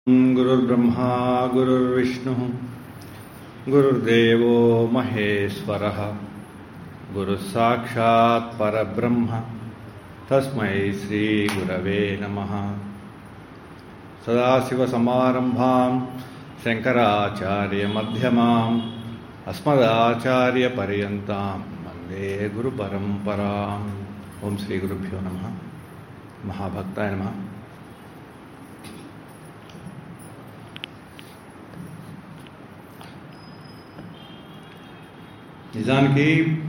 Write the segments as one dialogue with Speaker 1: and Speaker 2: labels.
Speaker 1: गुरुर्ब्रह्मा गुरुर्विष्णुः गुरुर्देवो महेश्वरः गुरुः साक्षात् परब्रह्म तस्मै श्रीगुरवे नमः सदाशिवसमारम्भां शङ्कराचार्यमध्यमाम् अस्मदाचार्यपर्यन्तां वन्दे गुरुपरम्पराम् ॐ श्रीगुरुभ्यो नमः महाभक्ताय नमः నిజానికి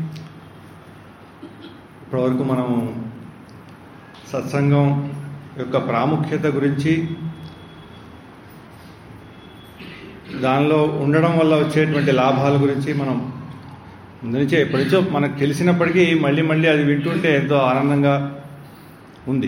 Speaker 1: ఇప్పటివరకు మనం సత్సంగం యొక్క ప్రాముఖ్యత గురించి దానిలో ఉండడం వల్ల వచ్చేటువంటి లాభాల గురించి మనం ముందు నుంచే ఎప్పటి నుంచో మనకు తెలిసినప్పటికీ మళ్ళీ మళ్ళీ అది వింటుంటే ఎంతో ఆనందంగా ఉంది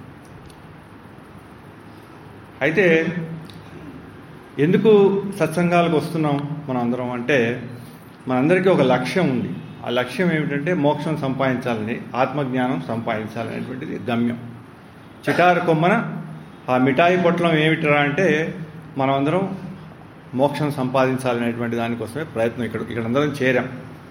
Speaker 1: అయితే ఎందుకు సత్సంగాలకు వస్తున్నాం మనం అందరం అంటే మనందరికీ ఒక లక్ష్యం ఉంది ఆ లక్ష్యం ఏమిటంటే మోక్షం సంపాదించాలని ఆత్మజ్ఞానం సంపాదించాలనేటువంటిది గమ్యం చిటారు కొమ్మన ఆ మిఠాయి పొట్లం ఏమిటరా అంటే మనమందరం మోక్షం సంపాదించాలనేటువంటి దానికోసమే ప్రయత్నం ఇక్కడ ఇక్కడ అందరం చేరాం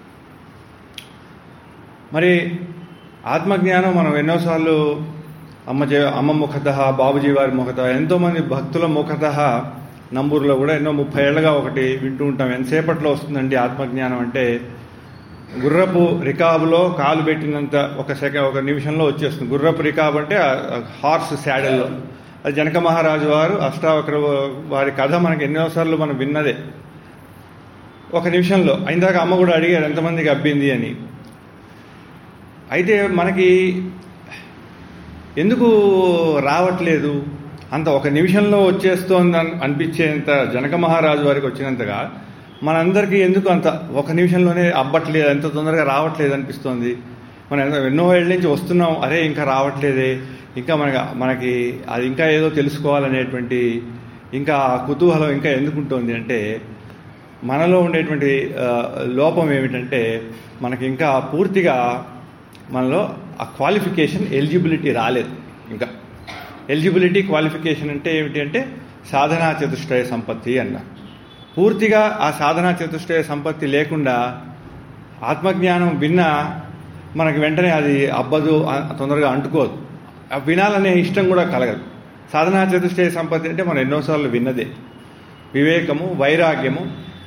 Speaker 1: మరి ఆత్మజ్ఞానం మనం ఎన్నోసార్లు అమ్మ జీ అమ్మ ముఖత బాబుజీ వారి ముఖత ఎంతోమంది భక్తుల ముఖత నంబూరులో కూడా ఎన్నో ముప్పై ఏళ్ళగా ఒకటి వింటూ ఉంటాం ఎంతసేపట్లో వస్తుందండి ఆత్మజ్ఞానం అంటే గుర్రపు రికాబులో కాలు పెట్టినంత ఒక సెకండ్ ఒక నిమిషంలో వచ్చేస్తుంది గుర్రపు రికాబ్ అంటే హార్స్ శాడల్లో అది జనక మహారాజు వారు అష్టావక్ర వారి కథ మనకి ఎన్నోసార్లు మనం విన్నదే ఒక నిమిషంలో ఇందాక అమ్మ కూడా అడిగారు ఎంతమందికి అబ్బింది అని అయితే మనకి ఎందుకు రావట్లేదు అంత ఒక నిమిషంలో వచ్చేస్తోంది అనిపించేంత జనక మహారాజు వారికి వచ్చినంతగా మనందరికీ ఎందుకు అంత ఒక నిమిషంలోనే అబ్బట్లేదు ఎంత తొందరగా రావట్లేదు అనిపిస్తోంది మనం ఎన్నో ఏళ్ళ నుంచి వస్తున్నాం అరే ఇంకా రావట్లేదే ఇంకా మనకి మనకి అది ఇంకా ఏదో తెలుసుకోవాలనేటువంటి ఇంకా కుతూహలం ఇంకా ఎందుకుంటోంది అంటే మనలో ఉండేటువంటి లోపం ఏమిటంటే మనకి ఇంకా పూర్తిగా మనలో ఆ క్వాలిఫికేషన్ ఎలిజిబిలిటీ రాలేదు ఇంకా ఎలిజిబిలిటీ క్వాలిఫికేషన్ అంటే ఏమిటి అంటే సాధనా చతుష్టయ సంపత్తి అన్న పూర్తిగా ఆ సాధనా చతుష్టయ సంపత్తి లేకుండా ఆత్మజ్ఞానం విన్నా మనకి వెంటనే అది అబ్బదు తొందరగా అంటుకోదు వినాలనే ఇష్టం కూడా కలగదు సాధనా చతుష్టయ సంపత్తి అంటే మనం ఎన్నోసార్లు విన్నదే వివేకము వైరాగ్యము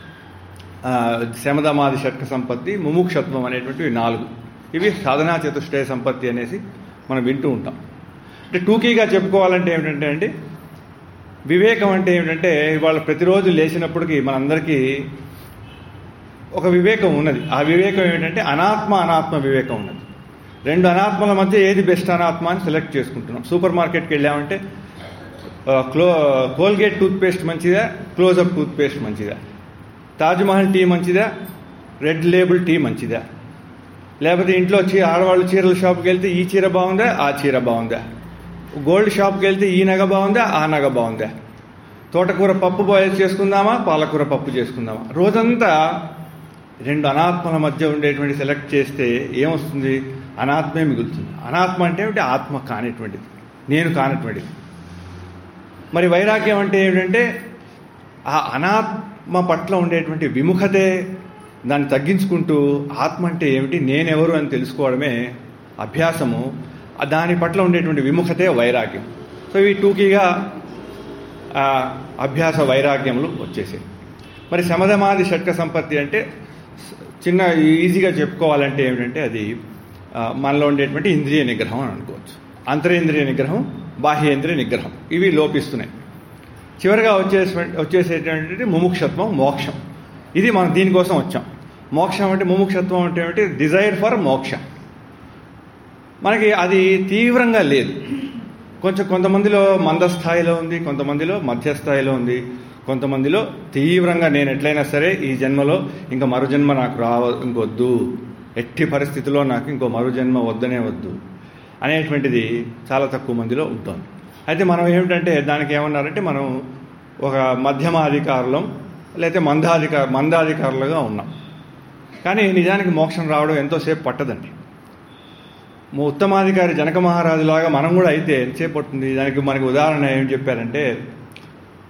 Speaker 1: శమదమాది షట్క సంపత్తి ముముక్షత్వం అనేటువంటివి నాలుగు ఇవి సాధనా చతుష్టయ సంపత్తి అనేసి మనం వింటూ ఉంటాం అంటే టూకీగా చెప్పుకోవాలంటే ఏమిటంటే అండి వివేకం అంటే ఏమిటంటే ఇవాళ ప్రతిరోజు లేచినప్పటికీ మనందరికీ ఒక వివేకం ఉన్నది ఆ వివేకం ఏమిటంటే అనాత్మ అనాత్మ వివేకం ఉన్నది రెండు అనాత్మల మధ్య ఏది బెస్ట్ అనాత్మ అని సెలెక్ట్ చేసుకుంటున్నాం సూపర్ మార్కెట్కి వెళ్ళామంటే క్లో కోల్గేట్ టూత్పేస్ట్ మంచిదా క్లోజప్ టూత్పేస్ట్ మంచిదా తాజ్మహల్ టీ మంచిదా రెడ్ లేబుల్ టీ మంచిదా లేకపోతే ఇంట్లో చీ ఆడవాళ్ళు చీరల షాప్కి వెళ్తే ఈ చీర బాగుందా ఆ చీర బాగుందా గోల్డ్ షాప్కి వెళ్తే ఈ నగ బాగుందా ఆ నగ బాగుందా తోటకూర పప్పు బాయిల్ చేసుకుందామా పాలకూర పప్పు చేసుకుందామా రోజంతా రెండు అనాత్మల మధ్య ఉండేటువంటి సెలెక్ట్ చేస్తే ఏమొస్తుంది అనాత్మే మిగులుతుంది అనాత్మ అంటే ఏమిటి ఆత్మ కానిటువంటిది నేను కానటువంటిది మరి వైరాగ్యం అంటే ఏమిటంటే ఆ అనాత్మ పట్ల ఉండేటువంటి విముఖతే దాన్ని తగ్గించుకుంటూ ఆత్మ అంటే ఏమిటి నేనెవరు అని తెలుసుకోవడమే అభ్యాసము దాని పట్ల ఉండేటువంటి విముఖతే వైరాగ్యం సో ఇవి టూకీగా అభ్యాస వైరాగ్యములు వచ్చేసాయి మరి సమధమాది షట్క సంపత్తి అంటే చిన్న ఈజీగా చెప్పుకోవాలంటే ఏమిటంటే అది మనలో ఉండేటువంటి ఇంద్రియ నిగ్రహం అని అనుకోవచ్చు అంతరేంద్రియ నిగ్రహం బాహ్యేంద్రియ నిగ్రహం ఇవి లోపిస్తున్నాయి చివరిగా వచ్చేసే వచ్చేసేటువంటి ముముక్షత్వం మోక్షం ఇది మనం దీనికోసం వచ్చాం మోక్షం అంటే ముముక్షత్వం అంటే ఏమిటి డిజైర్ ఫర్ మోక్షం మనకి అది తీవ్రంగా లేదు కొంచెం కొంతమందిలో మందస్థాయిలో ఉంది కొంతమందిలో మధ్యస్థాయిలో ఉంది కొంతమందిలో తీవ్రంగా నేను ఎట్లయినా సరే ఈ జన్మలో ఇంకా మరు జన్మ నాకు రావ ఇంకొద్దు ఎట్టి పరిస్థితిలో నాకు ఇంకో మరు జన్మ వద్దనే వద్దు అనేటువంటిది చాలా తక్కువ మందిలో ఉంటుంది అయితే మనం ఏమిటంటే దానికి ఏమన్నారంటే మనం ఒక మధ్యమ అధికారులం లేకపోతే మందాధికార మందాధికారులుగా ఉన్నాం కానీ నిజానికి మోక్షం రావడం ఎంతోసేపు పట్టదండి మా ఉత్తమాధికారి జనక మహారాజులాగా మనం కూడా అయితే ఎంతసేపు పడుతుంది దానికి మనకి ఉదాహరణ ఏం చెప్పారంటే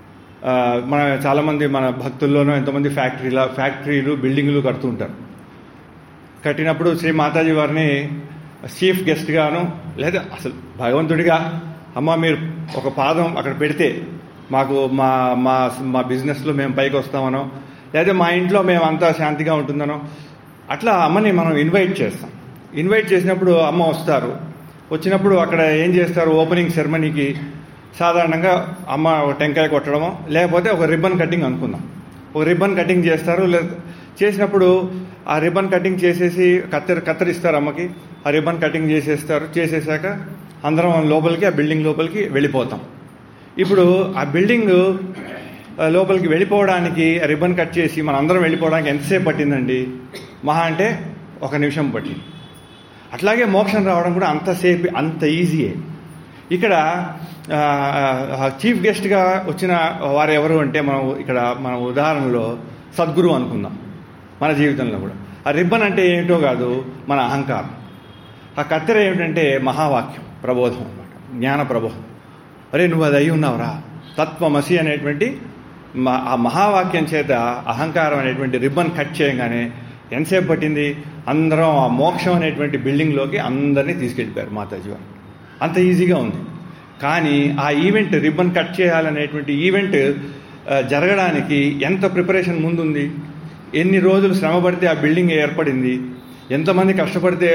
Speaker 1: ఆ, మన చాలామంది మన భక్తుల్లోనూ ఎంతోమంది ఫ్యాక్టరీల ఫ్యాక్టరీలు బిల్డింగ్లు కడుతూ ఉంటారు కట్టినప్పుడు శ్రీ మాతాజీ వారిని చీఫ్ గెస్ట్గాను లేదా అసలు భగవంతుడిగా అమ్మ మీరు ఒక పాదం అక్కడ పెడితే మాకు మా మా మా బిజినెస్లో మేము పైకి వస్తామనో లేదా మా ఇంట్లో మేము అంతా శాంతిగా ఉంటుందనో అట్లా అమ్మని మనం ఇన్వైట్ చేస్తాం ఇన్వైట్ చేసినప్పుడు అమ్మ వస్తారు వచ్చినప్పుడు అక్కడ ఏం చేస్తారు ఓపెనింగ్ సెరమనీకి సాధారణంగా అమ్మ ఒక టెంకాయ కొట్టడమో లేకపోతే ఒక రిబ్బన్ కటింగ్ అనుకుందాం ఒక రిబ్బన్ కటింగ్ చేస్తారు లేదా చేసినప్పుడు ఆ రిబ్బన్ కటింగ్ చేసేసి కత్తెర కత్తిరిస్తారు అమ్మకి ఆ రిబ్బన్ కటింగ్ చేసేస్తారు చేసేసాక అందరం లోపలికి ఆ బిల్డింగ్ లోపలికి వెళ్ళిపోతాం ఇప్పుడు ఆ బిల్డింగ్ ఆ, లోపలికి వెళ్ళిపోవడానికి ఆ రిబ్బన్ కట్ చేసి మన అందరం వెళ్ళిపోవడానికి ఎంతసేపు పట్టిందండి మహా అంటే ఒక నిమిషం పట్టింది అట్లాగే మోక్షం రావడం కూడా అంతసేపు అంత ఈజీయే ఇక్కడ ఆ, ఆ, చీఫ్ గెస్ట్గా వచ్చిన వారు ఎవరు అంటే మనం ఇక్కడ మన ఉదాహరణలో సద్గురు అనుకుందాం మన జీవితంలో కూడా ఆ రిబ్బన్ అంటే ఏమిటో కాదు మన అహంకారం ఆ కత్తెర ఏమిటంటే మహావాక్యం ప్రబోధం అన్నమాట జ్ఞాన ప్రబోధం అరే నువ్వు అది అయి ఉన్నావురా తత్వమసి అనేటువంటి మా ఆ మహావాక్యం చేత అహంకారం అనేటువంటి రిబ్బన్ కట్ చేయగానే ఎంతసేపు పట్టింది అందరం ఆ మోక్షం అనేటువంటి బిల్డింగ్లోకి అందరినీ తీసుకెళ్ళిపోయారు మాతాజీ వారు అంత ఈజీగా ఉంది కానీ ఆ ఈవెంట్ రిబ్బన్ కట్ చేయాలనేటువంటి ఈవెంట్ ఆ, జరగడానికి ఎంత ప్రిపరేషన్ ముందుంది ఎన్ని రోజులు శ్రమ పడితే ఆ బిల్డింగ్ ఏర్పడింది ఎంతమంది కష్టపడితే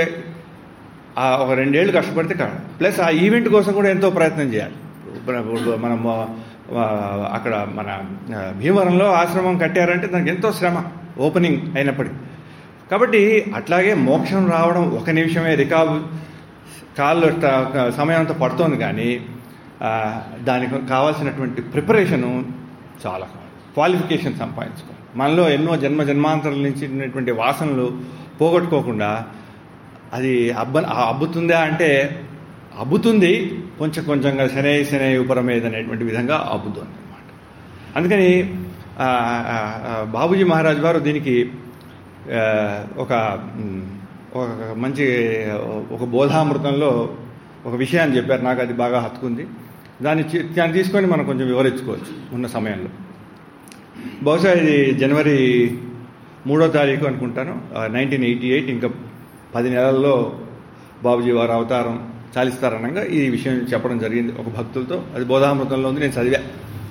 Speaker 1: ఆ ఒక రెండేళ్ళు కష్టపడితే కాదు ప్లస్ ఆ ఈవెంట్ కోసం కూడా ఎంతో ప్రయత్నం చేయాలి ఇప్పుడు మనం ఆ, అక్కడ మన ఆ, భీమవరంలో ఆశ్రమం కట్టారంటే దానికి ఎంతో శ్రమ ఓపెనింగ్ అయినప్పటికీ కాబట్టి అట్లాగే మోక్షం రావడం ఒక నిమిషమే రికాబు కాళ్ళు ట- సమయం అంతా పడుతోంది కానీ ఆ, దానికి కావాల్సినటువంటి ప్రిపరేషను చాలా క్వాలిఫికేషన్ సంపాదించుకోవాలి మనలో ఎన్నో జన్మ జన్మాంతరాల నుంచి ఉన్నటువంటి వాసనలు పోగొట్టుకోకుండా అది అబ్బ ఆ అబ్బుతుందా అంటే అబ్బుతుంది కొంచెం కొంచెంగా శనై శనై ఉపరమేది అనేటువంటి విధంగా అబ్బుతుంది అనమాట అందుకని ఆ, ఆ, ఆ, బాబూజీ మహారాజ్ వారు దీనికి ఆ, ఒక మ్, ఒక మంచి ఒక బోధామృతంలో ఒక విషయాన్ని చెప్పారు నాకు అది బాగా హత్తుకుంది దాన్ని చి- దాన్ని తీసుకొని మనం కొంచెం వివరించుకోవచ్చు ఉన్న సమయంలో బహుశా ఇది జనవరి మూడో తారీఖు అనుకుంటాను నైన్టీన్ ఎయిటీ ఎయిట్ ఇంకా పది నెలల్లో బాబుజీ వారు అవతారం చాలిస్తారనగా ఈ విషయం చెప్పడం జరిగింది ఒక భక్తులతో అది బోధామృతంలో ఉంది నేను చదివా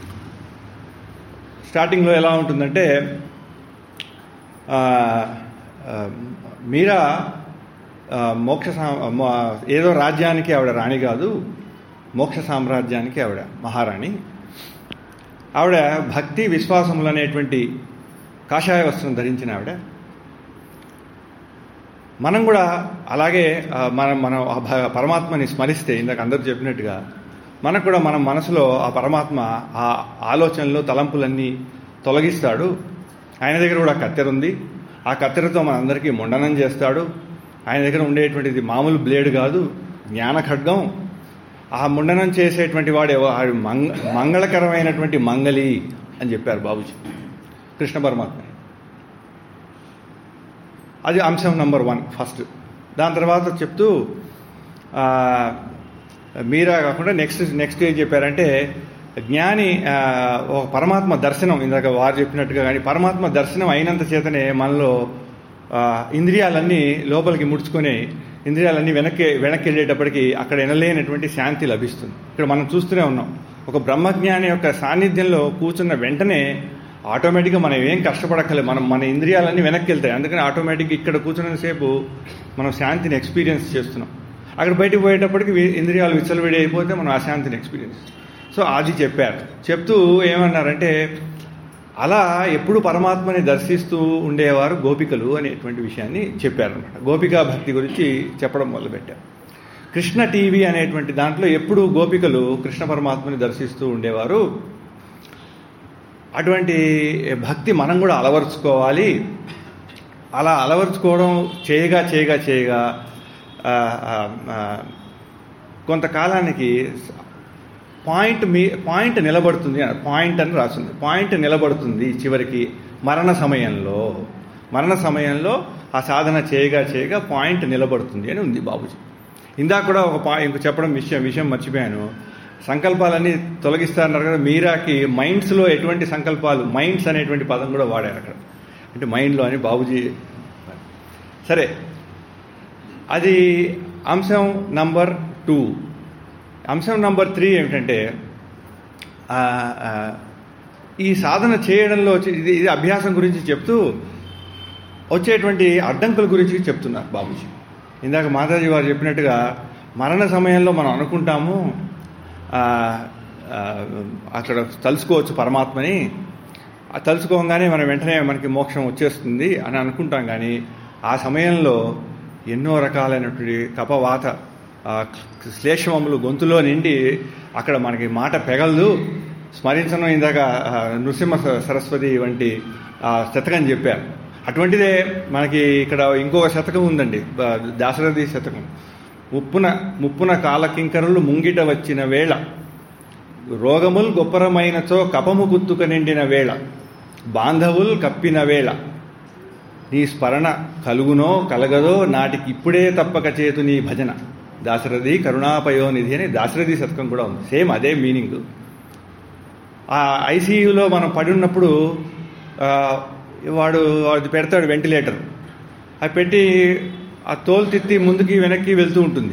Speaker 1: స్టార్టింగ్లో ఎలా ఉంటుందంటే ఆ, ఆ, మీరా ఆ, మోక్ష సా- మో- ఏదో రాజ్యానికి ఆవిడ రాణి కాదు మోక్ష సామ్రాజ్యానికి ఆవిడ మహారాణి ఆవిడ భక్తి విశ్వాసములు అనేటువంటి కాషాయ వస్త్రం ధరించిన ఆవిడ మనం కూడా అలాగే ఆ, మనం మనం ఆ భ- పరమాత్మని స్మరిస్తే ఇందాక అందరూ చెప్పినట్టుగా మనకు కూడా మన మనసులో ఆ పరమాత్మ ఆ ఆలోచనలు తలంపులన్నీ తొలగిస్తాడు ఆయన దగ్గర కూడా కత్తెర ఉంది ఆ కత్తెరతో మనందరికీ ముండనం చేస్తాడు ఆయన దగ్గర ఉండేటువంటిది మామూలు బ్లేడ్ కాదు జ్ఞాన ఖడ్గం ఆ ముండనం చేసేటువంటి వాడు ఎవ- ఆడు మంగ మంగళకరమైనటువంటి మంగళి అని చెప్పారు బాబుజీ కృష్ణ పరమాత్మ అది అంశం నంబర్ వన్ ఫస్ట్ దాని తర్వాత చెప్తూ ఆ, మీరా కాకుండా నెక్స్ట్ నెక్స్ట్ ఏం చెప్పారంటే జ్ఞాని ఆ, ఒక పరమాత్మ దర్శనం ఇందాక వారు చెప్పినట్టుగా కానీ పరమాత్మ దర్శనం అయినంత చేతనే మనలో ఆ, ఇంద్రియాలన్నీ లోపలికి ముడుచుకొని ఇంద్రియాలన్నీ వెనక్కి వెనక్కి వెళ్ళేటప్పటికి అక్కడ ఎనలేనటువంటి శాంతి లభిస్తుంది ఇక్కడ మనం చూస్తూనే ఉన్నాం ఒక బ్రహ్మజ్ఞాని యొక్క సాన్నిధ్యంలో కూర్చున్న వెంటనే ఆటోమేటిక్గా మనం ఏం కష్టపడక్కలే మనం మన ఇంద్రియాలన్నీ వెనక్కి వెళ్తాయి అందుకని ఆటోమేటిక్గా ఇక్కడ కూర్చున్నంతసేపు మనం శాంతిని ఎక్స్పీరియన్స్ చేస్తున్నాం అక్కడ బయటకు పోయేటప్పటికి వి- ఇంద్రియాలు విచ్చలవిడి అయిపోతే మనం ఆ శాంతిని ఎక్స్పీరియన్స్ సో అది చెప్పారు చెప్తూ ఏమన్నారంటే అలా ఎప్పుడు పరమాత్మని దర్శిస్తూ ఉండేవారు గోపికలు అనేటువంటి విషయాన్ని చెప్పారనమాట గోపికా భక్తి గురించి చెప్పడం మొదలుపెట్టారు కృష్ణ టీవీ అనేటువంటి దాంట్లో ఎప్పుడు గోపికలు కృష్ణ పరమాత్మని దర్శిస్తూ ఉండేవారు అటువంటి భక్తి మనం కూడా అలవరుచుకోవాలి అలా అలవరుచుకోవడం చేయగా చేయగా చేయగా ఆ, ఆ, ఆ, కొంతకాలానికి పాయింట్ మీ పాయింట్ నిలబడుతుంది అని పాయింట్ అని రాసింది పాయింట్ నిలబడుతుంది చివరికి మరణ సమయంలో మరణ సమయంలో ఆ సాధన చేయగా చేయగా పాయింట్ నిలబడుతుంది అని ఉంది బాబుజీ ఇందాక కూడా ఒక పా ఇంక చెప్పడం విషయం విషయం మర్చిపోయాను సంకల్పాలన్నీ తొలగిస్తారన్నారు కదా మీరాకి మైండ్స్లో ఎటువంటి సంకల్పాలు మైండ్స్ అనేటువంటి పదం కూడా వాడారు అక్కడ అంటే మైండ్లో అని బాబుజీ సరే అది అంశం నంబర్ టూ అంశం నంబర్ త్రీ ఏమిటంటే ఆ, ఆ, ఈ సాధన చేయడంలో వచ్చి- ఇది ఇది అభ్యాసం గురించి చెప్తూ వచ్చేటువంటి అడ్డంకుల గురించి చెప్తున్నారు బాబుజీ ఇందాక మాతాజీ వారు చెప్పినట్టుగా మరణ సమయంలో మనం అనుకుంటాము ఆ, ఆ, అక్కడ తలుసుకోవచ్చు పరమాత్మని ఆ తలుసుకోగానే మనం వెంటనే మనకి మోక్షం వచ్చేస్తుంది అని అనుకుంటాం కానీ ఆ సమయంలో ఎన్నో రకాలైనటువంటి కపవాత ఆ, శ్లేషమములు గొంతులో నిండి అక్కడ మనకి మాట పెగలదు స్మరించడం ఇందాక ఆ, నృసింహ స- సరస్వతి వంటి ఆ, శతకం చెప్పారు అటువంటిదే మనకి ఇక్కడ ఇంకొక శతకం ఉందండి బ- దాశరథి శతకం ముప్పున ముప్పున కాలకింకరులు ముంగిట వచ్చిన వేళ రోగముల్ గొప్పరమైనచో కపము గుత్తుక నిండిన వేళ బాంధవుల్ కప్పిన వేళ నీ స్మరణ కలుగునో కలగదో నాటికి ఇప్పుడే తప్పక చేతు నీ భజన దాశరథి కరుణాపయోనిధి అని దాశరథి శతకం కూడా ఉంది సేమ్ అదే మీనింగ్ ఆ ఐసీయూలో మనం పడి ఉన్నప్పుడు ఆ, వాడు అది పెడతాడు వెంటిలేటర్ అది పెట్టి ఆ తోలు తిత్తి ముందుకి వెనక్కి వెళ్తూ ఉంటుంది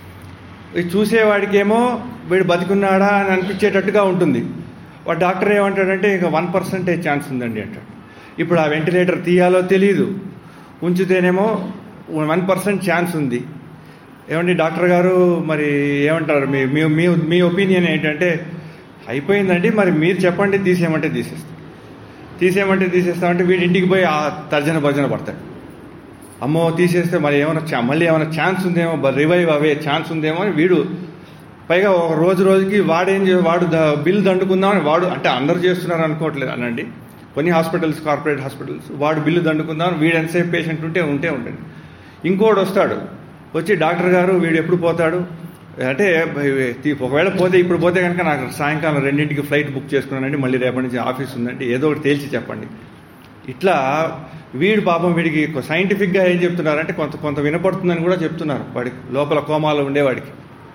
Speaker 1: ఇది చూసేవాడికేమో వీడు బతికున్నాడా అని అనిపించేటట్టుగా ఉంటుంది వాడు డాక్టర్ ఏమంటాడంటే ఇక వన్ పర్సెంటేజ్ ఛాన్స్ ఉందండి అంటాడు ఇప్పుడు ఆ వెంటిలేటర్ తీయాలో తెలియదు ఉంచితేనేమో వన్ పర్సెంట్ ఛాన్స్ ఉంది ఏమండి డాక్టర్ గారు మరి ఏమంటారు మీ మీ మీ మీ ఒపీనియన్ ఏంటంటే అయిపోయిందండి మరి మీరు చెప్పండి తీసేయమంటే తీసేస్తాం తీసేయమంటే తీసేస్తామంటే వీడి ఇంటికి పోయి ఆ తర్జన భర్జన పడతాడు అమ్మో తీసేస్తే మరి ఏమైనా ఛా- మళ్ళీ ఏమైనా ఛాన్స్ ఉందేమో రివైవ్ అవే ఛాన్స్ ఉందేమో అని వీడు పైగా ఒక రోజు రోజుకి వాడేం చే వాడు ద- బిల్ దండుకుందామని వాడు అంటే అందరూ చేస్తున్నారు అనుకోవట్లేదు అనండి కొన్ని హాస్పిటల్స్ కార్పొరేట్ హాస్పిటల్స్ వాడు బిల్లు దండుకుందామని వీడు ఎంతసేపు పేషెంట్ ఉంటే ఉంటే ఉండండి ఇంకోటి వస్తాడు వచ్చి డాక్టర్ గారు వీడు ఎప్పుడు పోతాడు అంటే తీ- ఒకవేళ పోతే ఇప్పుడు పోతే కనుక నాకు సాయంకాలం రెండింటికి ఫ్లైట్ బుక్ చేసుకున్నానండి మళ్ళీ రేపటి నుంచి ఆఫీస్ ఉందండి ఏదో ఒకటి తేల్చి చెప్పండి ఇట్లా వీడు పాపం వీడికి సైంటిఫిక్గా ఏం చెప్తున్నారంటే కొంత కొంత వినపడుతుందని కూడా చెప్తున్నారు వాడికి లోపల కోమాలో ఉండేవాడికి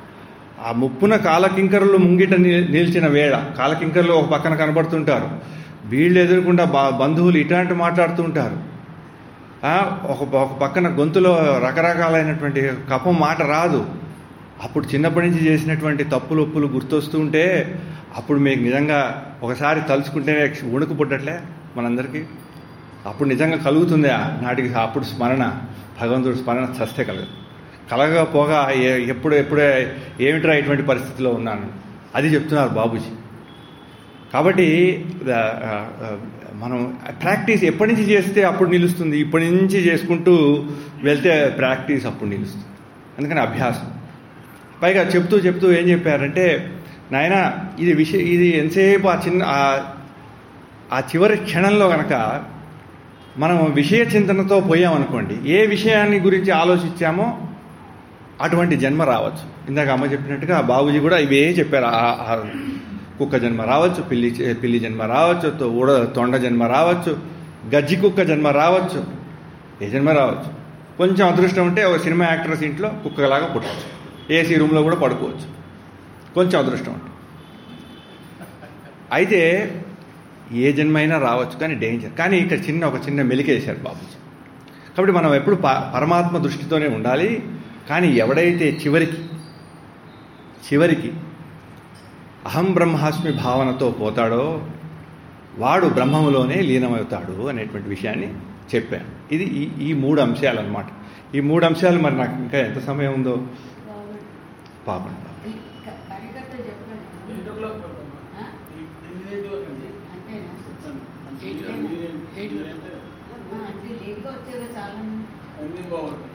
Speaker 1: ఆ ముప్పున కాలకింకరులు ముంగిట ని- నిలిచిన వేళ కాలకింకరులు ఒక పక్కన కనబడుతుంటారు వీళ్ళు ఎదురుకుండా బా బంధువులు ఇట్లాంటి మాట్లాడుతూ ఉంటారు ఆ, ఒక ఒక పక్కన గొంతులో రకరకాలైనటువంటి కపం మాట రాదు అప్పుడు చిన్నప్పటి నుంచి చేసినటువంటి తప్పులు ఒప్పులు గుర్తొస్తూ ఉంటే అప్పుడు మీకు నిజంగా ఒకసారి తలుచుకుంటేనే వణుకు పుట్టట్లే మనందరికీ అప్పుడు నిజంగా కలుగుతుంది ఆ నాటికి అప్పుడు స్మరణ భగవంతుడు స్మరణ చస్తే కలగదు కలగకపోగా ఏ- ఎప్పుడు ఎప్పుడే ఏమిట్రా ఇటువంటి పరిస్థితిలో ఉన్నాను అది చెప్తున్నారు బాబుజీ కాబట్టి ఆ, ఆ, ఆ, మనం ప్రాక్టీస్ ఎప్పటి నుంచి చేస్తే అప్పుడు నిలుస్తుంది ఇప్పటి నుంచి చేసుకుంటూ వెళ్తే ప్రాక్టీస్ అప్పుడు నిలుస్తుంది అందుకని అభ్యాసం పైగా చెప్తూ చెప్తూ ఏం చెప్పారంటే నాయన ఇది విషయ ఇది ఎంతసేపు ఆ చిన్న ఆ- ఆ చివరి క్షణంలో గనక మనం విషయ చింతనతో పోయామనుకోండి ఏ విషయాన్ని గురించి ఆలోచించామో అటువంటి జన్మ రావచ్చు ఇందాక అమ్మ చెప్పినట్టుగా బాబుజీ కూడా ఇవే చెప్పారు ఆ- ఆ కుక్క జన్మ రావచ్చు పిల్లి చే- పిల్లి జన్మ రావచ్చు తో- ఊడ తొండ జన్మ రావచ్చు గజ్జి కుక్క జన్మ రావచ్చు ఏ జన్మ రావచ్చు కొంచెం అదృష్టం ఉంటే ఒక సినిమా యాక్ట్రెస్ ఇంట్లో కుక్కలాగా పుట్టవచ్చు ఏసీ రూమ్లో కూడా పడుకోవచ్చు కొంచెం అదృష్టం ఉంటే అయితే ఏ జన్మైనా రావచ్చు కానీ డేంజర్ కానీ ఇక్కడ చిన్న ఒక చిన్న మెలికేశారు బాబుజీ కాబట్టి మనం ఎప్పుడు ప పరమాత్మ దృష్టితోనే ఉండాలి కానీ ఎవడైతే చివరికి చివరికి అహం బ్రహ్మాస్మి భావనతో పోతాడో వాడు బ్రహ్మములోనే లీనమవుతాడు అనేటువంటి విషయాన్ని చెప్పాను ఇది ఈ ఈ మూడు అంశాలు అన్నమాట ఈ మూడు అంశాలు మరి నాకు ఇంకా ఎంత సమయం ఉందో పాపం
Speaker 2: కార్యకర్త చెప్పండి
Speaker 3: ఎయిట్ ఓ క్లాక్ పడతాం
Speaker 2: ఆ?
Speaker 3: ఎయిట్ ఓ క్లాక్ అండి
Speaker 2: అంతేనా
Speaker 3: ఎయిట్ ఎయిట్ అంటే
Speaker 2: ఆ, అంటే లేట్గా వచ్చేదో చాలా
Speaker 3: అన్ని బాగుంటాయి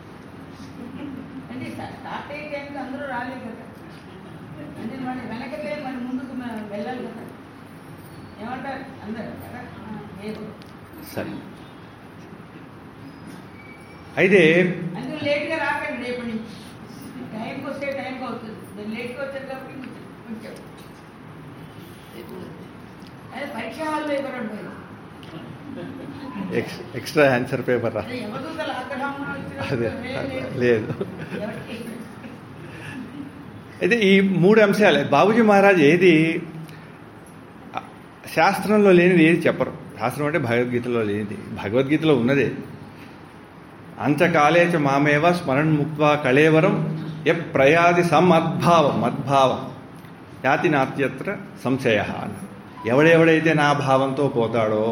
Speaker 2: అంటే స్టార్ట్ అయ్యే టైంకి అందరూ రాలేదు కదా అంటే మన వెనకలే మన ముందుకు మనం వెళ్ళాలి కదా ఏమంటారు అందరు కదా ఆ, లేదు
Speaker 1: సరే అయితే
Speaker 2: అందుకు లేట్గా రాకండి రేపటి నుంచి టైంకి వస్తే టైంకి అవుతుంది మీరు లేట్గా వచ్చారు కాబట్టి కొంచెం అదే పరీక్ష హాల్లో ఇవ్వరండి
Speaker 1: ఎక్స్ ఎక్స్ట్రా ఆన్సర్ పేపర్ రా
Speaker 2: అదే యమదూతలు ఆగ్రహం
Speaker 1: అదే
Speaker 2: వచ్చినప్పుడు ఏం లేదు.
Speaker 1: లేదు
Speaker 2: ఎవరికి?
Speaker 1: అయితే ఈ మూడు అంశాలే బాబుజీ మహారాజ్ ఏది శాస్త్రంలో లేనిది ఏది చెప్పరు శాస్త్రం అంటే భగవద్గీతలో లేనిది భగవద్గీతలో ఉన్నదే అంచకాలేచ మామేవ స్మరణ్ ముక్వా కళేవరం ఎ ప్రయాది సమ్మద్భావం మద్భావం యాతి నాత్యత్ర సంశయ అని ఎవడెవడైతే నా భావంతో పోతాడో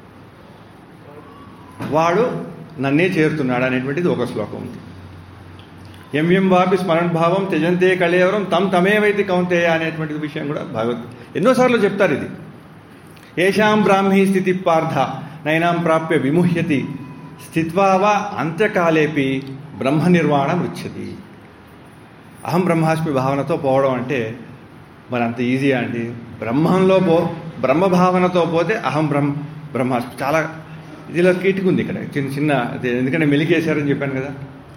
Speaker 1: వాడు నన్నే చేరుతున్నాడు అనేటువంటిది ఒక శ్లోకం ఉంది ఎం ఎం వాపి స్మరణ్ భావం త్యజంతే కళేవరం తమ్ తమేవైతే కౌంతేయ అనేటువంటి విషయం కూడా భగవద్ ఎన్నోసార్లు చెప్తారు ఇది ఏషాం బ్రాహ్మీ స్థితి పార్థ నైనాం ప్రాప్య విముహ్యతి స్థిత్వా వా అంత్యకాలేపి బ్రహ్మ నిర్వాణ మృచ్చతి అహం బ్రహ్మాస్మి భావనతో పోవడం అంటే మరి అంత ఈజీయా అండి బ్రహ్మంలో పో బ్రహ్మ భావనతో పోతే అహం బ్రహ్మ బ్రహ్మాస్మి చాలా ఇదిలో కీటుకు ఉంది ఇక్కడ చిన్న చిన్న అది ఎందుకంటే మెలికేశారని చెప్పాను కదా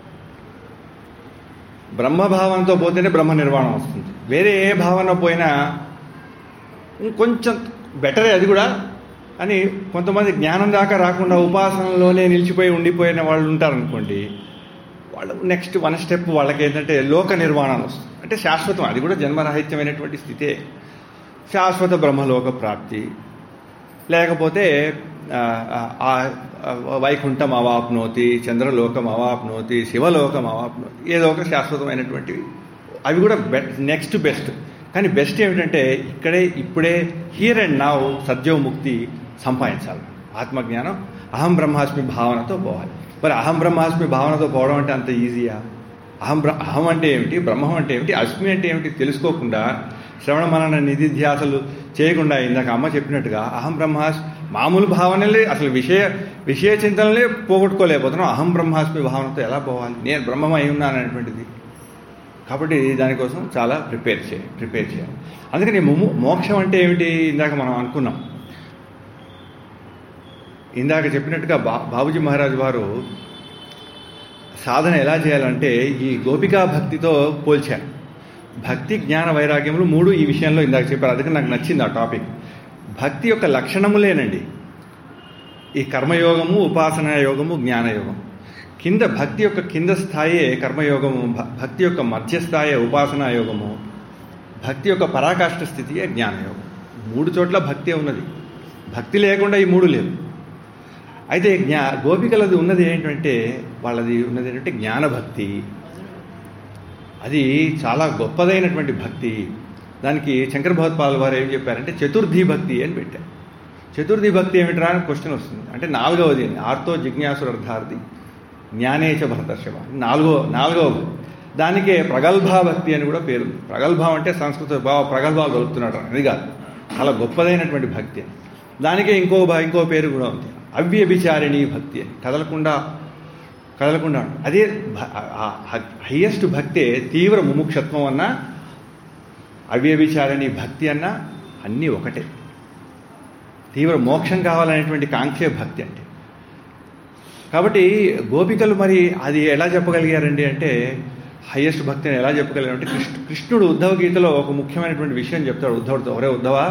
Speaker 1: బ్రహ్మభావంతో పోతేనే బ్రహ్మ నిర్వాణం వస్తుంది వేరే ఏ భావన పోయినా ఇంకొంచెం బెటరే అది కూడా అని కొంతమంది జ్ఞానం దాకా రాకుండా ఉపాసనలోనే నిలిచిపోయి ఉండిపోయిన వాళ్ళు ఉంటారనుకోండి వాళ్ళు నెక్స్ట్ వన్ స్టెప్ వాళ్ళకి ఏంటంటే లోక నిర్వాణం వస్తుంది అంటే శాశ్వతం అది కూడా జన్మరాహిత్యమైనటువంటి స్థితే శాశ్వత బ్రహ్మలోక ప్రాప్తి లేకపోతే ఆ, ఆ, ఆ, వైకుంఠం అవాప్నోతి చంద్రలోకం అవాప్నోతి శివలోకం అవాప్నోతి ఏదో ఒక శాశ్వతమైనటువంటివి అవి కూడా బె నెక్స్ట్ బెస్ట్ కానీ బెస్ట్ ఏమిటంటే ఇక్కడే ఇప్పుడే హియర్ అండ్ నౌ సద్యోముక్తి సంపాదించాలి ఆత్మజ్ఞానం అహం బ్రహ్మాస్మి భావనతో పోవాలి మరి అహం బ్రహ్మాస్మి భావనతో పోవడం అంటే అంత ఈజీయా అహం బ్ర అహం అంటే ఏమిటి బ్రహ్మం అంటే ఏమిటి అస్మి అంటే ఏమిటి తెలుసుకోకుండా శ్రవణ మనన నిధిధ్యాసలు చేయకుండా ఇందాక అమ్మ చెప్పినట్టుగా అహం బ్రహ్మాస్ మామూలు భావనలే అసలు విషయ విషయ చింతనలే పోగొట్టుకోలేకపోతున్నాం అహం బ్రహ్మాస్మి భావనతో ఎలా పోవాలి నేను బ్రహ్మం అయి ఉన్నాను అనేటువంటిది కాబట్టి దానికోసం చాలా ప్రిపేర్ చేయాలి ప్రిపేర్ చేయాలి అందుకని మో- మోక్షం అంటే ఏమిటి ఇందాక మనం అనుకున్నాం ఇందాక చెప్పినట్టుగా బా బాబుజీ మహారాజు వారు సాధన ఎలా చేయాలంటే ఈ గోపికా భక్తితో పోల్చారు భక్తి జ్ఞాన వైరాగ్యములు మూడు ఈ విషయంలో ఇందాక చెప్పారు అందుకని నాకు నచ్చింది ఆ టాపిక్ భక్తి యొక్క లక్షణములేనండి ఈ కర్మయోగము ఉపాసనా యోగము జ్ఞానయోగం కింద భక్తి యొక్క కింద స్థాయే కర్మయోగము భ- భక్తి యొక్క మధ్య స్థాయే ఉపాసనా యోగము భక్తి యొక్క పరాకాష్ఠ స్థితియే జ్ఞానయోగం మూడు చోట్ల భక్తి ఉన్నది భక్తి లేకుండా ఈ మూడు లేవు అయితే జ్ఞా గోపికలది ఉన్నది ఏంటంటే వాళ్ళది ఉన్నది ఏంటంటే జ్ఞానభక్తి అది చాలా గొప్పదైనటువంటి భక్తి దానికి శంకర భగవత్పాల్ వారు ఏం చెప్పారంటే చతుర్థి భక్తి అని పెట్టారు చతుర్థి భక్తి ఏమిట్రా అని క్వశ్చన్ వస్తుంది అంటే నాలుగవది ఆర్తో జిజ్ఞాసురర్థార్థి జ్ఞానేచ భరతర్షభ నాలుగో నాలుగవ భక్తి. దానికే ప్రగల్భా భక్తి అని కూడా పేరు ఉంది ప్రగల్భం అంటే సంస్కృత భావ ప్రగల్భాలు దొరుకుతున్నాడు అది కాదు చాలా గొప్పదైనటువంటి భక్తి అని దానికే ఇంకో భ- ఇంకో పేరు కూడా ఉంది అవ్యభిచారిణి భక్తి అని కదలకుండా కదలకుండా ఉండు. అదే హయ్యెస్ట్ భక్తే తీవ్ర ముముక్షత్వం అన్నా అవ్యభిచారిణి భక్తి అన్నా అన్నీ ఒకటే తీవ్ర మోక్షం కావాలనేటువంటి కాంక్షే భక్తి అంటే కాబట్టి గోపికలు మరి అది ఎలా చెప్పగలిగారండి అంటే హయ్యెస్ట్ భక్తిని ఎలా చెప్పగలిగారు అంటే కృష్ణ కృష్ణుడు ఉద్ధవ గీతలో ఒక ముఖ్యమైనటువంటి విషయం చెప్తాడు ఉద్ధవుడితో ఒరే ఉద్ధవా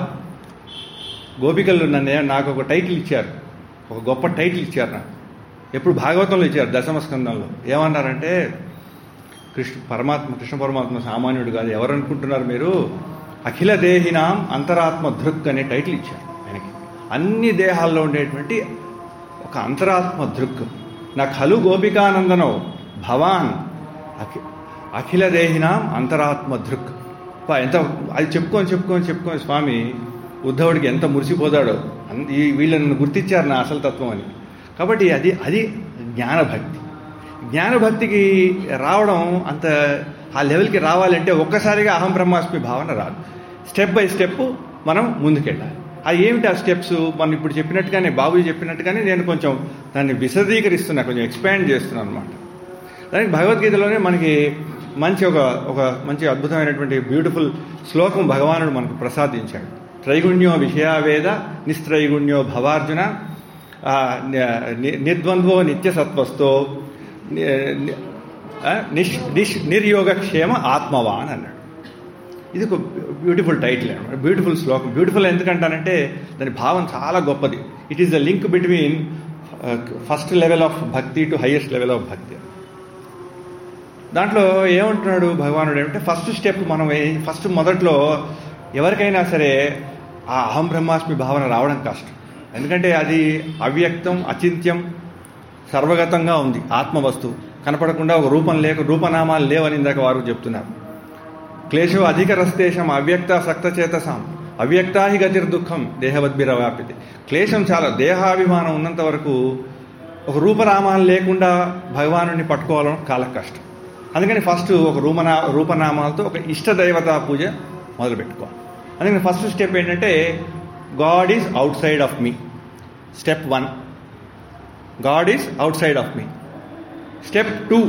Speaker 1: గోపికలు నన్ను ఏ- నాకు ఒక టైటిల్ ఇచ్చారు ఒక గొప్ప టైటిల్ ఇచ్చారు నాకు ఎప్పుడు భాగవతంలో ఇచ్చారు దశమ స్కందంలో ఏమన్నారంటే కృష్ణ పరమాత్మ కృష్ణ పరమాత్మ సామాన్యుడు కాదు ఎవరు అనుకుంటున్నారు మీరు అఖిల దేహినాం అంతరాత్మ దృక్ అనే టైటిల్ ఇచ్చారు ఆయనకి అన్ని దేహాల్లో ఉండేటువంటి ఒక అంతరాత్మ దృక్ నా ఖలు గోపికానందనో భవాన్ అఖి అఖిల దేహినాం అంతరాత్మ దృక్ పా, ఎంత అది చెప్పుకొని చెప్పుకొని చెప్పుకొని స్వామి ఉద్ధవుడికి ఎంత మురిసిపోతాడో అన్- ఈ వీళ్ళని గుర్తించారు నా అసలు తత్వం అని కాబట్టి అది అది జ్ఞానభక్తి జ్ఞానభక్తికి రావడం అంత ఆ లెవెల్కి రావాలంటే ఒక్కసారిగా అహం బ్రహ్మాస్మి భావన రాదు స్టెప్ బై స్టెప్ మనం ముందుకెళ్ళాలి అది ఏమిటి ఆ స్టెప్స్ మనం ఇప్పుడు చెప్పినట్టుగానే బాబు చెప్పినట్టుగానే నేను కొంచెం దాన్ని విశదీకరిస్తున్నా కొంచెం ఎక్స్పాండ్ చేస్తున్నాను అనమాట దానికి భగవద్గీతలోనే మనకి మంచి ఒక ఒక మంచి అద్భుతమైనటువంటి బ్యూటిఫుల్ శ్లోకం భగవానుడు మనకు ప్రసాదించాడు త్రైగుణ్యో విషయావేద నిస్త్రైగుణ్యో భవార్జున ఆ, ని- ని- నిర్ద్వంద్వో నిత్యసత్వస్తో ని- ని- ఆ, నిష్ నిష్ నిర్యోగక్షేమ ఆత్మవాన్ అన్నాడు ఇది ఒక బ్యూటిఫుల్ టైటిల్ అనమాట బ్యూటిఫుల్ శ్లోకం బ్యూటిఫుల్ ఎందుకంటానంటే దాని భావం చాలా గొప్పది it is the link between first level of bhakti to highest level of bhakti దాంట్లో ఏమంటున్నాడు భగవానుడు ఏమంటే ఫస్ట్ స్టెప్ మనం ఏ- ఫస్ట్ మొదట్లో ఎవరికైనా సరే ఆ అహం బ్రహ్మాస్మి భావన రావడం కష్టం ఎందుకంటే అది అవ్యక్తం అచింత్యం సర్వగతంగా ఉంది ఆత్మవస్తువు కనపడకుండా ఒక రూపం లేక రూపనామాలు లేవని ఇందాక వారు చెప్తున్నారు క్లేశో అధిక రస్తేషం అవ్యక్త సక్తచేతసాం అవ్యక్తాహి గతిర్ దుఃఖం దేహవద్భిరవాపితి క్లేశం చాలా దేహాభిమానం ఉన్నంత వరకు ఒక రూపనామాలు లేకుండా భగవాను పట్టుకోవడం చాలా కష్టం అందుకని ఫస్ట్ ఒక రూపనా రూపనామాలతో ఒక ఇష్టదైవతా పూజ మొదలు పెట్టుకోవాలి అందుకని ఫస్ట్ స్టెప్ ఏంటంటే God is outside of me step one God is outside of me step two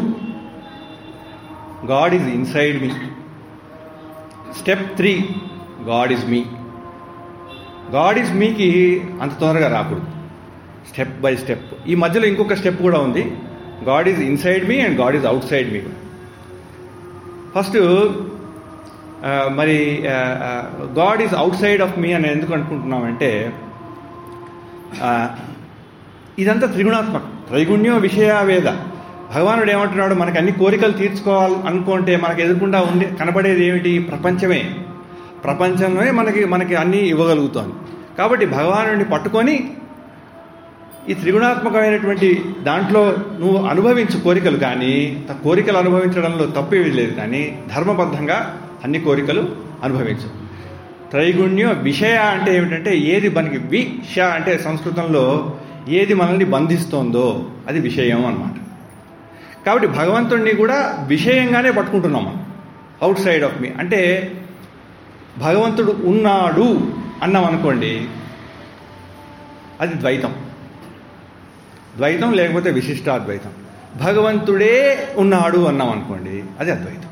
Speaker 1: God is inside me step three God is me God is మీకి అంత తొందరగా రాకూడదు స్టెప్ బై స్టెప్ ఈ మధ్యలో ఇంకొక step కూడా ఉంది God is inside me and God is outside me first మరి God is outside of me అని ఎందుకు అనుకుంటున్నామంటే ఆ, ఇదంతా త్రిగుణాత్మకం త్రైగుణ్యం విషయావేద భగవానుడు ఏమంటున్నాడు మనకు అన్ని కోరికలు తీర్చుకోవాలి అనుకుంటే మనకు ఎదుర్కొండా ఉండే కనబడేది ఏమిటి ప్రపంచమే ప్రపంచమే మనకి మనకి అన్నీ ఇవ్వగలుగుతోంది కాబట్టి భగవానుడిని పట్టుకొని ఈ త్రిగుణాత్మకమైనటువంటి దాంట్లో నువ్వు అనుభవించు కోరికలు కానీ త- కోరికలు అనుభవించడంలో తప్పేవి లేదు కానీ ధర్మబద్ధంగా అన్ని కోరికలు అనుభవించు త్రైగుణ్య విషయ అంటే ఏమిటంటే ఏది మనకి విష అంటే సంస్కృతంలో ఏది మనల్ని బంధిస్తోందో అది విషయం అన్నమాట కాబట్టి భగవంతుడిని కూడా విషయంగానే పట్టుకుంటున్నాం మనం అవుట్ సైడ్ ఆఫ్ మీ అంటే భగవంతుడు ఉన్నాడు అన్నాం అనుకోండి అది ద్వైతం ద్వైతం లేకపోతే విశిష్టాద్వైతం భగవంతుడే ఉన్నాడు అన్నాం అనుకోండి అది అద్వైతం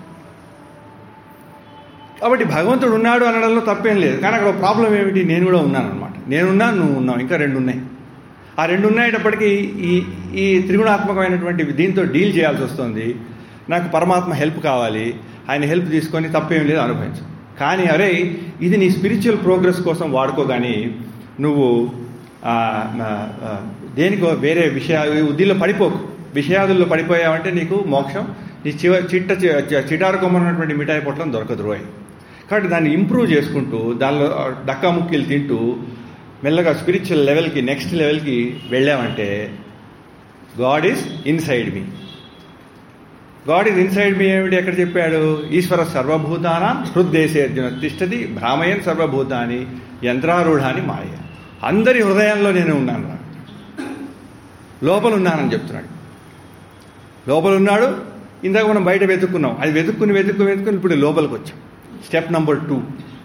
Speaker 1: కాబట్టి భగవంతుడు ఉన్నాడు అనడంలో తప్పేం లేదు కానీ అక్కడ ప్రాబ్లం ఏమిటి నేను కూడా ఉన్నాను అనమాట నేనున్నాను నువ్వు ఉన్నావు ఇంకా రెండు ఉన్నాయి ఆ రెండు ఉన్నాయేటప్పటికీ ఈ ఈ త్రిగుణాత్మకమైనటువంటి దీంతో డీల్ చేయాల్సి వస్తుంది నాకు పరమాత్మ హెల్ప్ కావాలి ఆయన హెల్ప్ తీసుకొని తప్పేం లేదు అనుభవించు కానీ అరే ఇది నీ స్పిరిచువల్ ప్రోగ్రెస్ కోసం వాడుకో కానీ నువ్వు ఆ, ఆ, ఆ, దేనికో వేరే విషయ దీనిలో పడిపోకు విషయాదుల్లో పడిపోయావంటే నీకు మోక్షం నీ చివ చిట్ట చి- చిటారు కొమ్మన్నటువంటి మిఠాయి పొట్లం దొరకదు రోయ్ కాబట్టి దాన్ని ఇంప్రూవ్ చేసుకుంటూ దానిలో డక్కాముక్కీలు తింటూ మెల్లగా స్పిరిచువల్ లెవెల్కి నెక్స్ట్ లెవెల్కి వెళ్ళామంటే God is inside me God is inside me ఏమిటి ఎక్కడ చెప్పాడు ఈశ్వర సర్వభూతానం హృద్దేశే అర్జున తిష్టది భ్రామయన్ సర్వభూతాని యంత్రారూఢాని మాయ అందరి హృదయంలో నేను ఉన్నాను రా లోపల ఉన్నానని చెప్తున్నాడు లోపల ఉన్నాడు ఇందాక మనం బయట వెతుక్కున్నాం అది వెతుక్కుని వెతుక్కుని వెతుక్కుని ఇప్పుడు లోపలికి వచ్చాం స్టెప్ నంబర్ టూ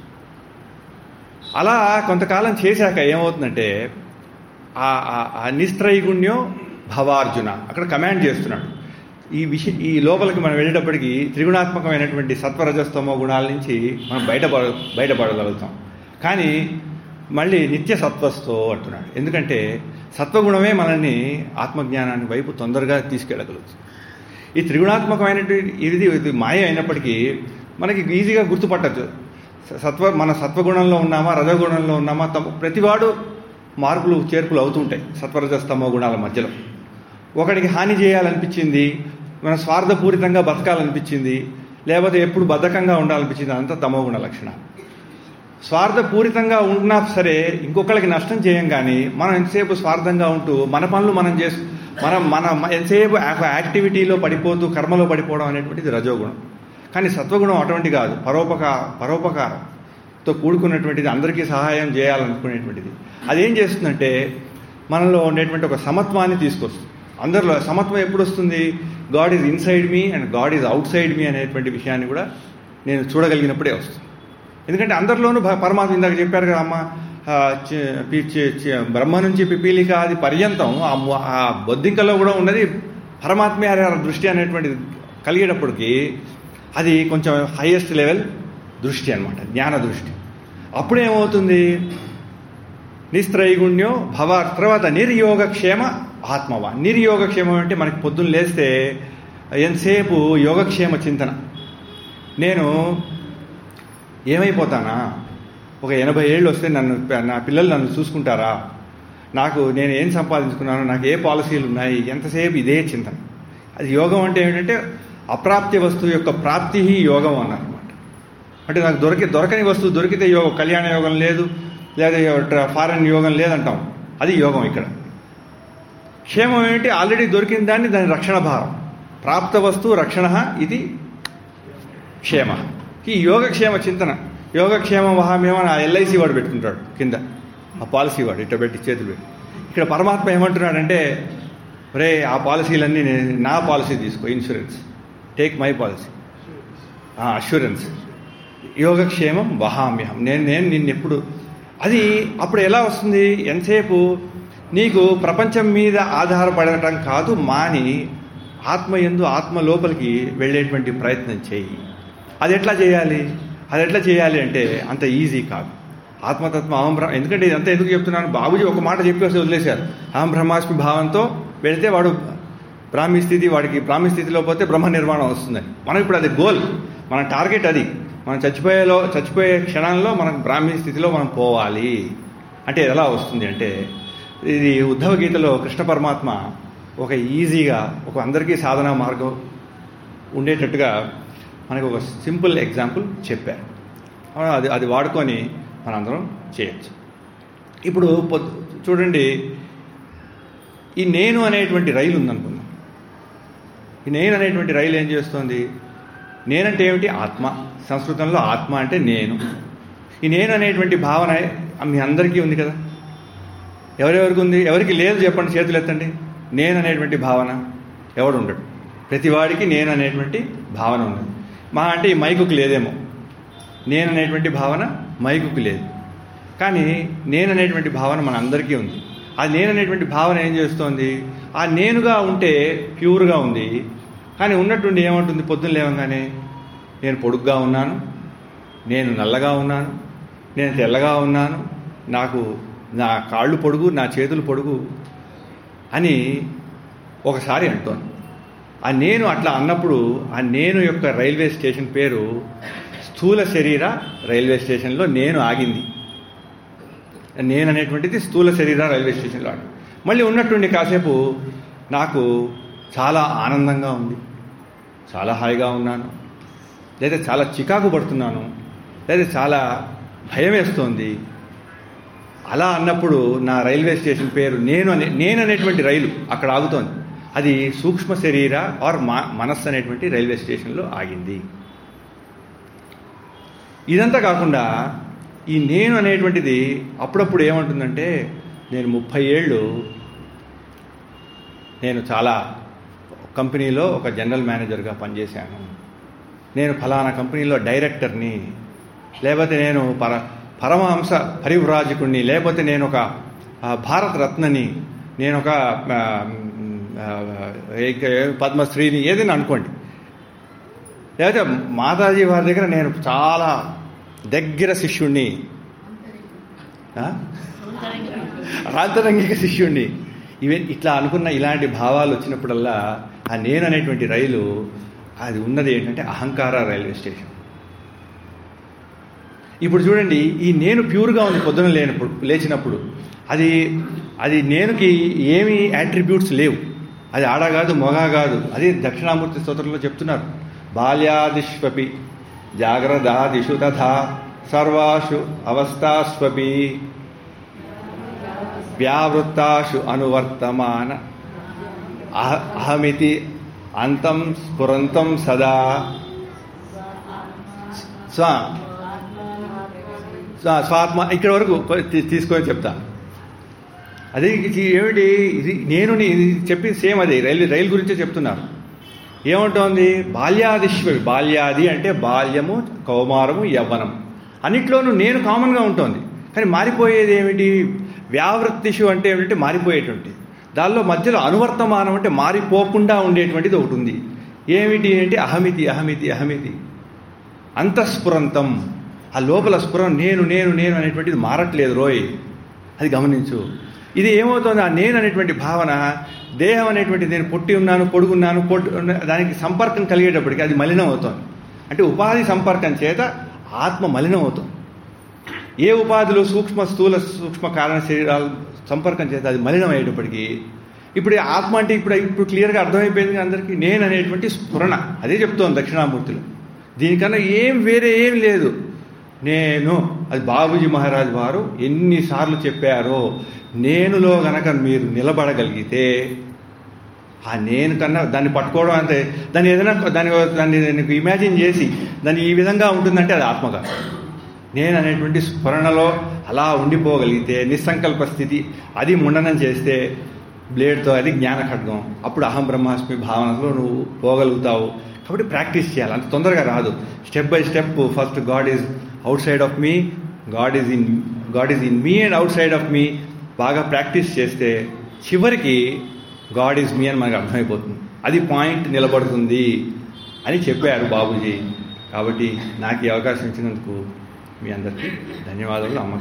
Speaker 1: అలా కొంతకాలం చేశాక ఏమవుతుందంటే ఆ ఆ- ఆ నిస్త్రైగుణ్యం భవార్జున అక్కడ కమాండ్ చేస్తున్నాడు ఈ విష ఈ లోపలికి మనం వెళ్ళేటప్పటికి త్రిగుణాత్మకమైనటువంటి సత్వరజస్తమో గుణాల నుంచి మనం బయటపడ బయటపడగలుగుతాం కానీ మళ్ళీ నిత్య సత్వస్తో అంటున్నాడు ఎందుకంటే సత్వగుణమే మనల్ని ఆత్మజ్ఞానాన్ని వైపు తొందరగా తీసుకెళ్ళగలుగుతుంది ఈ త్రిగుణాత్మకమైనటువంటి ఇది ఇది మాయ అయినప్పటికీ మనకి ఈజీగా గుర్తుపట్టచ్చు సత్వ మన సత్వగుణంలో ఉన్నామా రజగుణంలో ఉన్నామా తమ ప్రతివాడు మార్పులు చేర్పులు అవుతుంటాయి సత్వరజస్తమో గుణాల మధ్యలో ఒకడికి హాని చేయాలనిపించింది మన స్వార్థపూరితంగా బతకాలనిపించింది లేకపోతే ఎప్పుడు బద్ధకంగా ఉండాలనిపించింది అంతా తమో గుణ లక్షణం స్వార్థపూరితంగా ఉన్నా సరే ఇంకొకరికి నష్టం చేయం కానీ మనం ఎంతసేపు స్వార్థంగా ఉంటూ మన పనులు మనం చేసు మనం మన ఎంతసేపు ఆ యాక్టివిటీలో పడిపోతూ కర్మలో పడిపోవడం అనేటువంటిది రజోగుణం కానీ సత్వగుణం అటువంటి కాదు పరోపకార పరోపకారంతో కూడుకున్నటువంటిది అందరికీ సహాయం చేయాలనుకునేటువంటిది అదేం చేస్తుందంటే మనలో ఉండేటువంటి ఒక సమత్వాన్ని తీసుకొస్తుంది అందరిలో సమత్వం ఎప్పుడు వస్తుంది God is inside me and God is outside me అనేటువంటి విషయాన్ని కూడా నేను చూడగలిగినప్పుడే వస్తుంది ఎందుకంటే అందరిలోనూ భ- పరమాత్మ ఇందాక చెప్పారు కదా అమ్మ ఆ, చి- పి- చి- చి- బ్రహ్మ నుంచి పిపీలిక అది పర్యంతం ఆ ము- ఆ బొద్దింకలో కూడా ఉన్నది పరమాత్మే అనే దృష్టి అనేటువంటిది కలిగేటప్పటికి అది కొంచెం హైయెస్ట్ లెవెల్ దృష్టి అన్నమాట జ్ఞాన దృష్టి అప్పుడేమవుతుంది నిస్త్రైగుణ్యం భవ తర్వాత నిర్యోగక్షేమ ఆత్మవా నిర్యోగక్షేమం అంటే మనకి పొద్దున్న లేస్తే ఎంతసేపు యోగక్షేమ చింతన నేను ఏమైపోతానా ఒక ఎనభై ఏళ్ళు వస్తే నన్ను నా పిల్లలు నన్ను చూసుకుంటారా నాకు నేను ఏం సంపాదించుకున్నాను నాకు ఏ పాలసీలు ఉన్నాయి ఎంతసేపు ఇదే చింతన అది యోగం అంటే ఏంటంటే అప్రాప్తి వస్తువు యొక్క ప్రాప్తి యోగం అన్నారన్నమాట అంటే నాకు దొరికి దొరకని వస్తువు దొరికితే యోగం కళ్యాణ యోగం లేదు లేదా ఫారెన్ యోగం లేదంటాం అది యోగం ఇక్కడ క్షేమం ఏమిటి ఆల్రెడీ దొరికిన దాన్ని దాని రక్షణ భారం ప్రాప్త వస్తువు రక్షణ ఇది క్షేమ ఈ యోగక్షేమ చింతన యోగక్షేమ వహామేమని ఆ ఎల్ఐసి వాడు పెట్టుకుంటాడు కింద ఆ పాలసీ వాడు ఇట్లా పెట్టి చేతులు పెట్టి ఇక్కడ పరమాత్మ ఏమంటున్నాడంటే రే ఆ పాలసీలన్నీ నేను నా పాలసీ తీసుకో insurance take my policy assurance యోగక్షేమం వహామ్యహం నేను నేను నిన్నెప్పుడు అది అప్పుడు ఎలా వస్తుంది ఎంతసేపు నీకు ప్రపంచం మీద ఆధారపడటం కాదు మాని ఆత్మ ఎందు ఆత్మ లోపలికి వెళ్ళేటువంటి ప్రయత్నం చేయి అది ఎట్లా చేయాలి అది ఎట్లా చేయాలి అంటే అంత ఈజీ కాదు ఆత్మతత్వం అహం బ్రహ్మ ఎందుకంటే ఇదంతా ఎందుకు చెప్తున్నాను బాబుజీ ఒక మాట చెప్పేసి వదిలేశారు అహం బ్రహ్మాస్మి భావంతో వెళితే వాడు బ్రాహ్మీ స్థితి వాడికి బ్రాహ్మీ స్థితిలో పోతే బ్రహ్మ నిర్మాణం వస్తుందని మనం ఇప్పుడు అది గోల్ మన టార్గెట్ అది మనం చచ్చిపోయేలో చచ్చిపోయే క్షణంలో మనకు బ్రాహ్మీ స్థితిలో మనం పోవాలి అంటే ఎలా వస్తుంది అంటే ఇది ఉద్ధవ గీతలో కృష్ణ పరమాత్మ ఒక ఈజీగా ఒక అందరికీ సాధనా మార్గం ఉండేటట్టుగా మనకు ఒక సింపుల్ ఎగ్జాంపుల్ చెప్పారు అది అది వాడుకొని మనందరం చేయొచ్చు ఇప్పుడు పొద్దు చూడండి ఈ నేను అనేటువంటి రైలు ఉందనుకుందాం ఈ నేను అనేటువంటి రైలు ఏం చేస్తుంది నేనంటే ఏమిటి ఆత్మ సంస్కృతంలో ఆత్మ అంటే నేను ఈ నేను అనేటువంటి భావన మీ అందరికీ ఉంది కదా ఎవరెవరికి ఉంది ఎవరికి లేదు చెప్పండి చేతులు ఎత్తండి నేను అనేటువంటి భావన ఎవడు ఉండడు ప్రతివాడికి నేను అనేటువంటి భావన ఉన్నది మా అంటే ఈ మైకుకు లేదేమో నేను అనేటువంటి భావన మైకుకు లేదు కానీ నేను అనేటువంటి భావన మన అందరికీ ఉంది ఆ నేను అనేటువంటి భావన ఏం చేస్తోంది ఆ నేనుగా ఉంటే ప్యూర్గా ఉంది కానీ ఉన్నట్టుండి ఏమంటుంది పొద్దున్న లేవగానే నేను పొడుగ్గా ఉన్నాను నేను నల్లగా ఉన్నాను నేను తెల్లగా ఉన్నాను నాకు నా కాళ్ళు పొడుగు నా చేతులు పొడుగు అని ఒకసారి అంటోంది ఆ నేను అట్లా అన్నప్పుడు ఆ నేను యొక్క రైల్వే స్టేషన్ పేరు స్థూల శరీర రైల్వే స్టేషన్లో నేను ఆగింది నేను అనేటువంటిది స్థూల శరీర రైల్వే స్టేషన్లో ఆగింది మళ్ళీ ఉన్నట్టుండి కాసేపు నాకు చాలా ఆనందంగా ఉంది చాలా హాయిగా ఉన్నాను లేదా చాలా చికాకు పడుతున్నాను లేదా చాలా భయం వేస్తోంది అలా అన్నప్పుడు నా రైల్వే స్టేషన్ పేరు నేను అనే నేను అనేటువంటి రైలు అక్కడ ఆగుతోంది అది సూక్ష్మ శరీర ఆర్ మా మనస్సు అనేటువంటి రైల్వే స్టేషన్లో ఆగింది ఇదంతా కాకుండా ఈ నేను అనేటువంటిది అప్పుడప్పుడు ఏమంటుందంటే నేను ముప్పై ఏళ్ళు నేను చాలా కంపెనీలో ఒక జనరల్ మేనేజర్గా పనిచేశాను నేను ఫలానా కంపెనీలో డైరెక్టర్ని లేకపోతే నేను పర పరమహంస పరివ్రాజకుడిని లేకపోతే నేను ఒక భారత రత్నని నేను ఒక పద్మశ్రీని ఏదైనా అనుకోండి లేకపోతే మాతాజీ వారి దగ్గర నేను చాలా దగ్గర శిష్యుణ్ణి రాంతరంగిక శిష్యుణ్ణి ఇవే ఇట్లా అనుకున్న ఇలాంటి భావాలు వచ్చినప్పుడల్లా ఆ నేను అనేటువంటి రైలు అది ఉన్నది ఏంటంటే అహంకార రైల్వే స్టేషన్ ఇప్పుడు చూడండి ఈ నేను ప్యూర్గా ఉంది పొద్దున లేనప్పుడు లేచినప్పుడు అది అది నేనుకి ఏమి యాట్రిబ్యూట్స్ లేవు అది ఆడ కాదు మొగ కాదు అది దక్షిణామూర్తి స్తోత్రంలో చెప్తున్నారు బాల్యాదిష్వపి జాగ్రదాదిషు తథా సర్వాషు అవస్థాస్వపి వ్యావృత్తాషు అనువర్తమాన అహమితి అంతం స్ఫురంతం సదా స్వ స్వాత్మ ఇక్కడ వరకు తీసుకొని చెప్తా అదే ఏమిటి ఇది నేను ఇది చెప్పి సేమ్ అదే రైలు రైలు గురించే చెప్తున్నారు ఏముంటోంది బాల్యాదిశ్వ బాల్యాది అంటే బాల్యము కౌమారము యవ్వనం అన్నిట్లోనూ నేను కామన్గా ఉంటుంది కానీ మారిపోయేది ఏమిటి వ్యావృత్తిషు అంటే ఏమిటంటే మారిపోయేటువంటి దానిలో మధ్యలో అనువర్తమానం అంటే మారిపోకుండా ఉండేటువంటిది ఒకటి ఉంది ఏమిటి అంటే అహమితి అహమితి అహమితి అంతఃస్ఫురంతం ఆ లోపల స్ఫురం నేను నేను నేను అనేటువంటిది మారట్లేదు రోయ్ అది గమనించు ఇది ఏమవుతుంది ఆ నేను అనేటువంటి భావన దేహం అనేటువంటి నేను పొట్టి ఉన్నాను పొడుగున్నాను పొట్టు దానికి సంపర్కం కలిగేటప్పటికి అది మలినం అవుతుంది అంటే ఉపాధి సంపర్కం చేత ఆత్మ మలినం అవుతుంది ఏ ఉపాధులు సూక్ష్మ స్థూల సూక్ష్మ కారణ శరీరాలు సంపర్కం చేత అది మలినం అయ్యేటప్పటికీ ఇప్పుడు ఈ ఆత్మ అంటే ఇప్పుడు ఇప్పుడు క్లియర్గా అర్థమైపోయింది కదా అందరికీ నేను అనేటువంటి స్ఫురణ అదే చెప్తోంది దక్షిణామూర్తిలో దీనికన్నా ఏం వేరే ఏం లేదు నేను అది బాబూజీ మహారాజ్ వారు ఎన్నిసార్లు చెప్పారో నేనులో గనక మీరు నిలబడగలిగితే ఆ నేను కన్నా దాన్ని పట్టుకోవడం అంతే దాన్ని ఏదైనా దాన్ని దాన్ని నీకు ఇమాజిన్ చేసి దాన్ని ఈ విధంగా ఉంటుందంటే అది ఆత్మగా నేను అనేటువంటి స్ఫురణలో అలా ఉండిపోగలిగితే నిస్సంకల్ప స్థితి అది ముండనం చేస్తే బ్లేడ్తో అది జ్ఞాన ఖడ్గం అప్పుడు అహం బ్రహ్మాస్మి భావనలో నువ్వు పోగలుగుతావు కాబట్టి ప్రాక్టీస్ చేయాలి అంత తొందరగా రాదు step by step first God is outside of me God is in God is in me and outside of me బాగా ప్రాక్టీస్ చేస్తే చివరికి గాడ్ ఈజ్ మీ అని మనకు అర్థమైపోతుంది అది పాయింట్ నిలబడుతుంది అని చెప్పారు బాబూజీ కాబట్టి నాకు ఈ అవకాశం ఇచ్చినందుకు మీ అందరికీ ధన్యవాదాలు అమ్మ